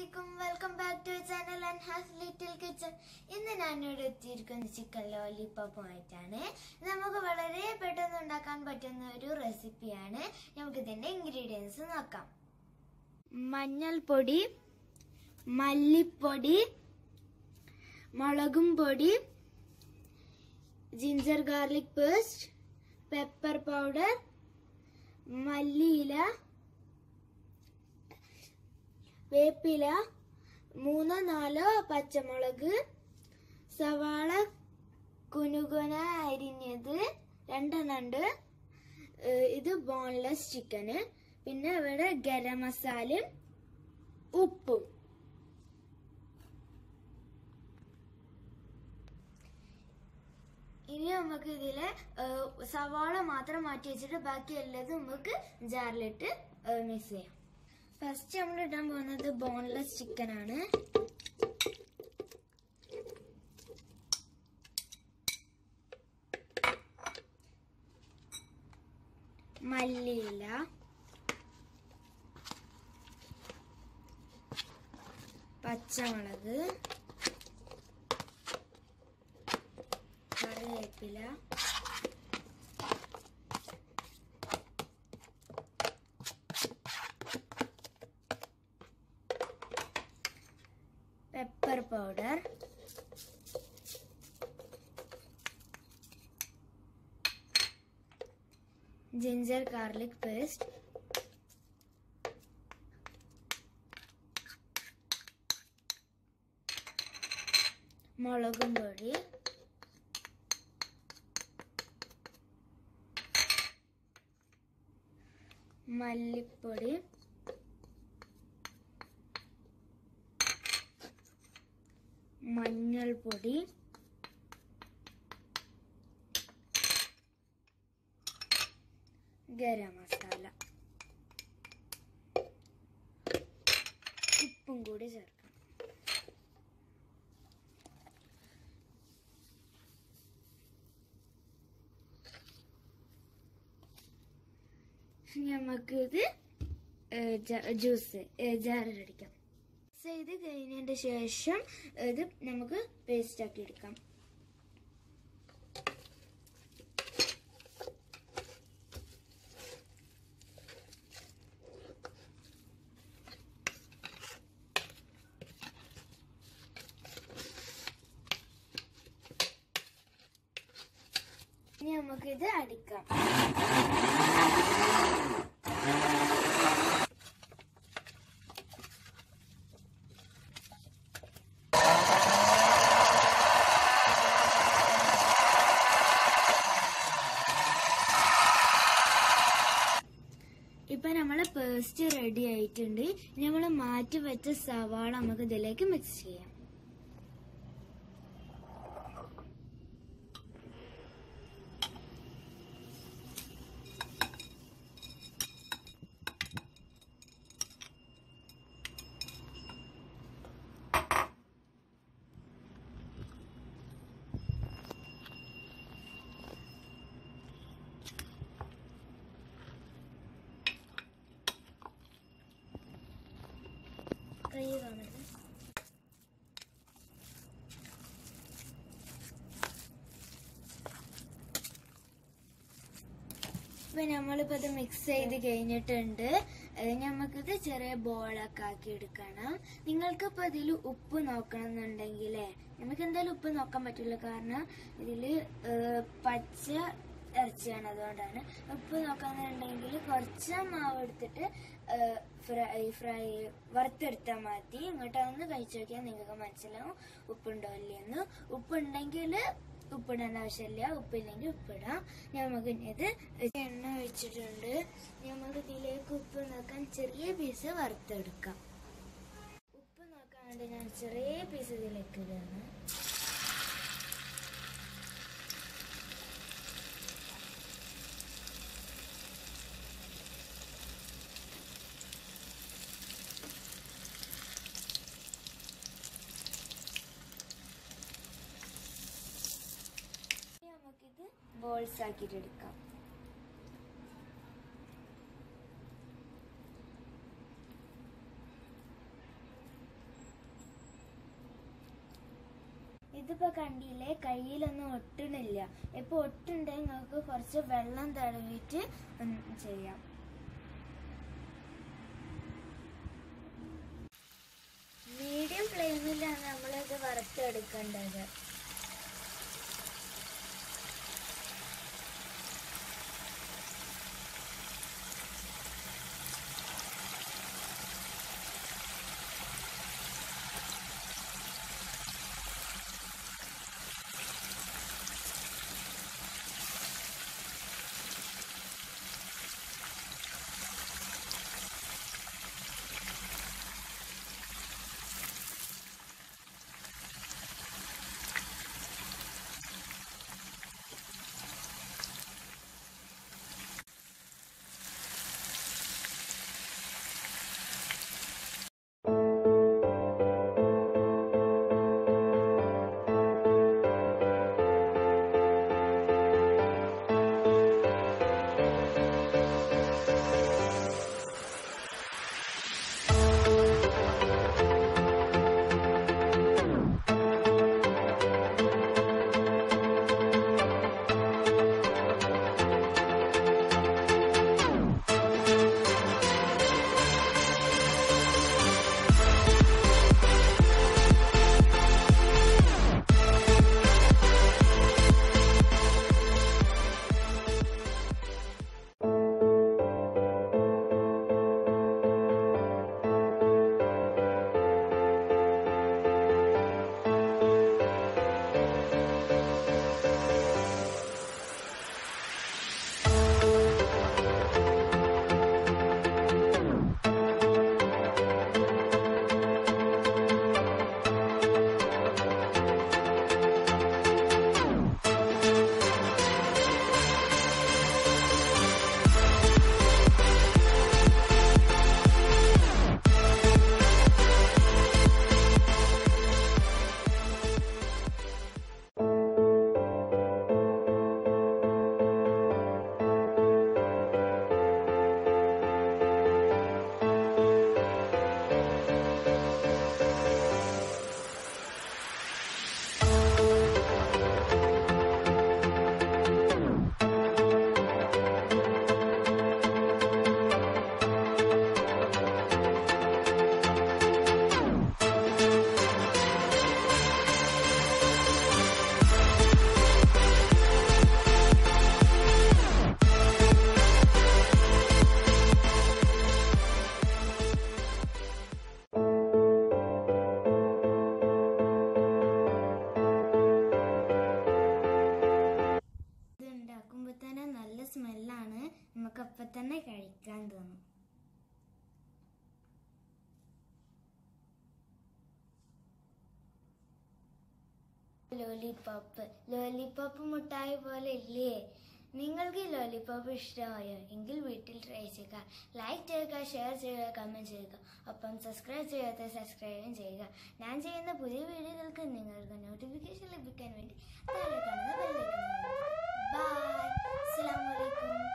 അലൈക്കും welcome back to channel and has little kitchen ഇന്ന് ഞാനിവിടെ എത്തിയിരിക്കുന്നത് ചിക്കൻ ലോലിപ്പോപ്പുമായിട്ടാണ് ഇത് നമുക്ക് വളരെ പെട്ടെന്ന് ഉണ്ടാക്കാൻ പറ്റുന്ന ഒരു റെസിപ്പിയാണ് നമുക്ക് ഇതിന്റെ ഇൻഗ്രീഡിയൻസ് നോക്കാം മഞ്ഞൾപ്പൊടി മല്ലിപ്പൊടി മുളകും പൊടി ginger garlic paste pepper powder മല്ലിയില വേപ്പില മൂന്നോ നാലോ പച്ചമുളക് സവാള കുനുകുന അരിഞ്ഞത് രണ്ടെണ്ണുണ്ട് ഏഹ് ഇത് ബോൺലെസ് ചിക്കന് പിന്നെ ഇവിടെ ഗരം മസാലയും ഉപ്പും ഇനി നമുക്ക് ഇതില് ഏഹ് സവാള മാത്രം മാറ്റി വെച്ചിട്ട് ബാക്കി എല്ലാതും നമുക്ക് ജാറിലിട്ട് മിക്സ് ചെയ്യാം ഫസ്റ്റ് നമ്മൾ ഇടാൻ പോകുന്നത് ബോൺലെസ് ചിക്കൻ ആണ് മല്ലിയില പച്ചമുളക് കറിവേപ്പില pepper powder ginger garlic paste മുളകും പൊടി മല്ലിപ്പൊടി മഞ്ഞൾപ്പൊടി ഗരം മസാല ഉപ്പും കൂടി ചേർക്കണം നമുക്കിത് ജ്യൂസ് ജാറിലടിക്കാം ചെയ്ത് കഴിഞ്ഞതിന് ശേഷം ഇത് നമുക്ക് പേസ്റ്റ് ആക്കി എടുക്കാം ഇനി നമുക്കിത് അടിക്കാം ഇപ്പൊ നമ്മളെ പേസ്റ്റ് റെഡി ആയിട്ടുണ്ട് ഇനി നമ്മൾ മാറ്റി വെച്ച സവാള നമുക്ക് ഇതിലേക്ക് മിക്സ് ചെയ്യാം കൈ കാണരുത് ഇപ്പൊ നമ്മളിപ്പോ ഇത് മിക്സ് ചെയ്ത് കഴിഞ്ഞിട്ടുണ്ട് ഏഹ് നമുക്കിത് ചെറിയ ബോളൊക്കെ ആക്കി എടുക്കണം നിങ്ങൾക്ക് ഇപ്പൊ ഇതിൽ ഉപ്പ് നോക്കണം എന്നുണ്ടെങ്കിലേ നമുക്ക് എന്തായാലും ഉപ്പ് നോക്കാൻ പറ്റില്ല കാരണം ഇതില് ഏഹ് പച്ച ഇറച്ചിയാണ് അതുകൊണ്ടാണ് ഉപ്പ് നോക്കാന്നുണ്ടെങ്കിൽ കുറച്ച് മാവ് എടുത്തിട്ട് ഏഹ് ഫ്രൈ ഫ്രൈ വറുത്തെടുത്താൽ മതി ഇങ്ങോട്ട് അതൊന്ന് കഴിച്ചു നോക്കിയാൽ നിങ്ങൾക്ക് മനസ്സിലാവും ഉപ്പുണ്ടോ ഇല്ലയെന്ന് ഉപ്പുണ്ടെങ്കിൽ ഉപ്പിടേണ്ട ആവശ്യമില്ല ഉപ്പില്ലെങ്കിൽ ഉപ്പിടാം നമുക്ക് ഇനി ഇത് എണ്ണ ഒഴിച്ചിട്ടുണ്ട് നമുക്ക് ഇതിലേക്ക് ഉപ്പ് നോക്കാൻ ചെറിയ പീസ് വറുത്തെടുക്കാം ഉപ്പ് നോക്കാൻ വേണ്ടി ഞാൻ ചെറിയ പീസ് ഇതിലേക്ക് ഇടുകയാണ് ഇനി നമുക്കിത് ബോൾസ് ആക്കിയിട്ട് എടുക്കാം ഇതിപ്പോ കണ്ടില്ലേ കയ്യിലൊന്നും ഒട്ടണില്ല ഇപ്പൊ ഒട്ടുണ്ടെങ്കിൽ നമുക്ക് കുറച്ച് വെള്ളം തടവിട്ട് ഉം ചെയ്യാം മീഡിയം ഫ്ലെയിമിലാണ് നമ്മളിത് വറുത്തെടുക്കേണ്ടത് ഇത് ഉണ്ടാക്കുമ്പോൾ തന്നെ നല്ല സ്മെല്ലാണ് നമുക്ക് അപ്പം തന്നെ കഴിക്കാൻ തോന്നും ലോലിപോപ്പ് ലോലിപോപ്പ് മുട്ടായി പോലെ ഇല്ലേ നിങ്ങൾക്ക് ഈ ലോലിപോപ്പ് ഇഷ്ടമായോ എങ്കിൽ വീട്ടിൽ ട്രൈ ചെയ്യുക ലൈക്ക് ചെയ്യുക ഷെയർ ചെയ്യുക കമൻറ്റ് ചെയ്യുക ഒപ്പം സബ്സ്ക്രൈബ് ചെയ്യാത്ത സബ്സ്ക്രൈബും ചെയ്യുക ഞാൻ ചെയ്യുന്ന പുതിയ വീഡിയോകൾക്ക് നിങ്ങൾക്ക് നോട്ടിഫിക്കേഷൻ ലഭിക്കാൻ വേണ്ടി താഴെ കാണുന്ന ബെല്ലൈക്കൺ ബൈ അസ്സലാമു അലൈക്കും